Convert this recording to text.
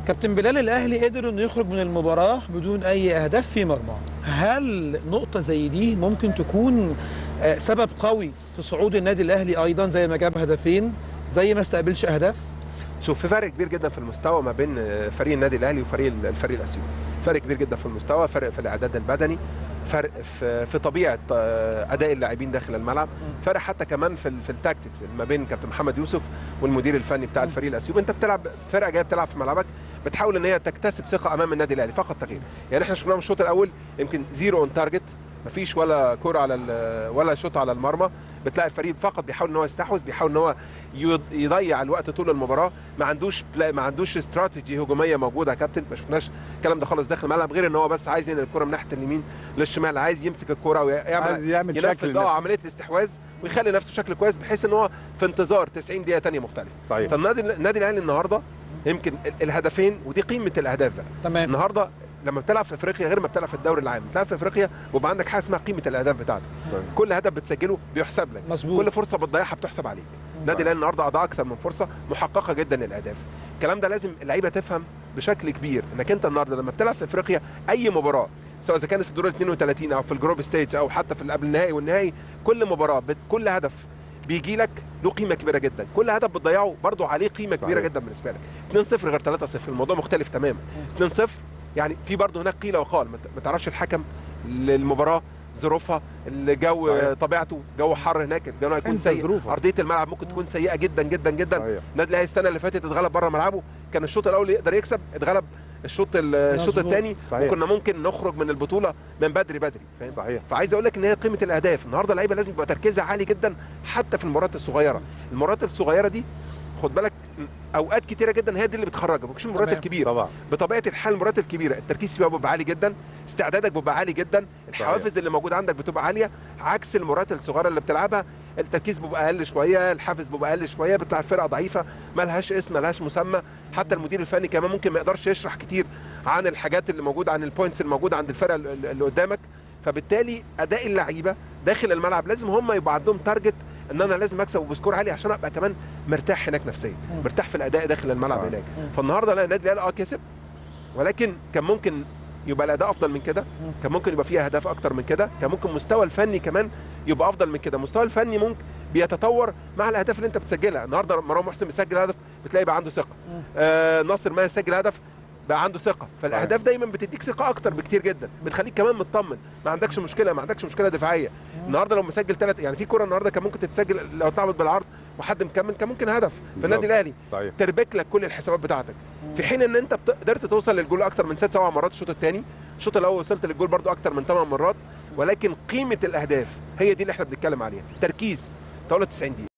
كابتن بلال الاهلي قدر انه يخرج من المباراه بدون اي اهداف في مرمى هل نقطه زي دي ممكن تكون آه، سبب قوي في صعود النادي الاهلي ايضا زي ما جاب هدفين زي ما استقبلش اهداف شوف في فرق كبير جدا في المستوى ما بين فريق النادي الاهلي وفريق الفريق الاثيوبي فرق كبير جدا في المستوى فرق في الاعداد البدني فرق في, في طبيعه آه، اداء اللاعبين داخل الملعب فرق حتى كمان في, ال- في التاكتكس ما بين كابتن محمد يوسف والمدير الفني بتاع الفريق الاثيوبي انت بتلعب فرقه جايه بتلعب في ملعبك بتحاول ان هي تكتسب ثقه امام النادي الاهلي فقط تغيير يعني احنا شفناه من الشوط الاول يمكن زيرو اون تارجت مفيش ولا كوره على ال- ولا شوط على المرمى بتلاقي الفريق فقط بيحاول ان هو يستحوذ بيحاول ان هو يض- يضيع الوقت طول المباراه ما عندوش بلا ما عندوش استراتيجي هجوميه موجوده يا كابتن ما شفناش الكلام ده خالص داخل الملعب غير ان هو بس عايز ينقل الكوره من ناحيه اليمين للشمال عايز يمسك الكوره ويعمل عايز يعمل شكل ينفذ اه لنفسه. عمليه الاستحواذ ويخلي نفسه شكل كويس بحيث ان هو في انتظار 90 دقيقه ثانيه مختلفه صحيح فالنادي النادي الاهلي النهارده يمكن ال- الهدفين ودي قيمه الاهداف بقى تمام النهارده لما بتلعب في افريقيا غير ما بتلعب في الدوري العام بتلعب في افريقيا ويبقى عندك حاجه اسمها قيمه الاهداف بتاعتك صحيح. كل هدف بتسجله بيحسب لك مظبوط كل فرصه بتضيعها بتحسب عليك النادي صحيح. الاهلي النهارده اضاع اكثر من فرصه محققه جدا للاهداف الكلام ده لازم اللعيبه تفهم بشكل كبير انك انت النهارده لما بتلعب في افريقيا اي مباراه سواء اذا كانت في الدور ال 32 او في الجروب ستيج او حتى في اللي قبل النهائي والنهائي كل مباراه بت... كل هدف بيجي لك له قيمه كبيره جدا كل هدف بتضيعه برضه عليه قيمه كبيره صحيح. جدا بالنسبه لك 2-0 غير 3-0 الموضوع مختلف تماما 2-0 يعني في برضه هناك قيل وقال ما ت- ما تعرفش الحكم للمباراه ظروفها الجو صحيح. طبيعته جو حر هناك الجو هيكون انت سيء ظروفك. ارضيه الملعب ممكن تكون سيئه جدا جدا جدا صحيح النادي الاهلي السنه اللي فاتت اتغلب بره ملعبه كان الشوط الاول يقدر يكسب اتغلب الشوط ال- الشوط مظبوط. الثاني صحيح وكنا ممكن نخرج من البطوله من بدري بدري فاهم صحيح فعايز اقول لك ان هي قيمه الاهداف النهارده اللعيبه لازم يبقى تركيزها عالي جدا حتى في المباريات الصغيره المباريات الصغيره دي خد بالك اوقات كتيره جدا هي دي اللي بتخرجك مش المباريات تمام. الكبيره طبعا بطبيعه الحال المباريات الكبيره التركيز فيها بيبقى عالي جدا استعدادك بيبقى عالي جدا الحوافز اللي موجوده عندك بتبقى عاليه عكس المباريات الصغيره اللي بتلعبها التركيز بيبقى اقل شويه الحافز بيبقى اقل شويه بتلعب فرقه ضعيفه مالهاش اسم مالهاش مسمى حتى المدير الفني كمان ممكن ما يقدرش يشرح كتير عن الحاجات اللي موجوده عن البوينتس الموجوده عند الفرقه اللي اللي قدامك فبالتالي اداء اللعيبه داخل الملعب لازم هم يبقى عندهم تارجت ان انا لازم اكسب وبسكور عالي عشان ابقى كمان مرتاح هناك نفسيا مم. مرتاح في الاداء داخل الملعب صح. هناك مم. فالنهارده لا النادي الاهلي اه كسب ولكن كان ممكن يبقى الاداء افضل من كده مم. كان ممكن يبقى فيها اهداف اكتر من كده كان ممكن مستوى الفني كمان يبقى افضل من كده المستوى الفني ممكن بيتطور مع الاهداف اللي انت بتسجلها النهارده مروان محسن بيسجل هدف بتلاقي بقى عنده ثقه مم. آه ناصر ماهر سجل هدف بقى عنده ثقه فالاهداف دايما بتديك ثقه اكتر بكتير جدا بتخليك كمان مطمن ما عندكش مشكله ما عندكش مشكله دفاعيه النهارده لو مسجل ثلاث يعني في كره النهارده كان ممكن تتسجل لو اتلعبت بالعرض وحد مكمل كان ممكن هدف في النادي بالظبط. الاهلي صحيح تربك لك كل الحسابات بتاعتك في حين ان انت بت- قدرت توصل للجول اكتر من ست سبع مرات الشوط الثاني الشوط الاول وصلت للجول برضو اكتر من ثمان مرات ولكن قيمه الاهداف هي دي اللي احنا بنتكلم عليها تركيز طاوله 90 دقيقه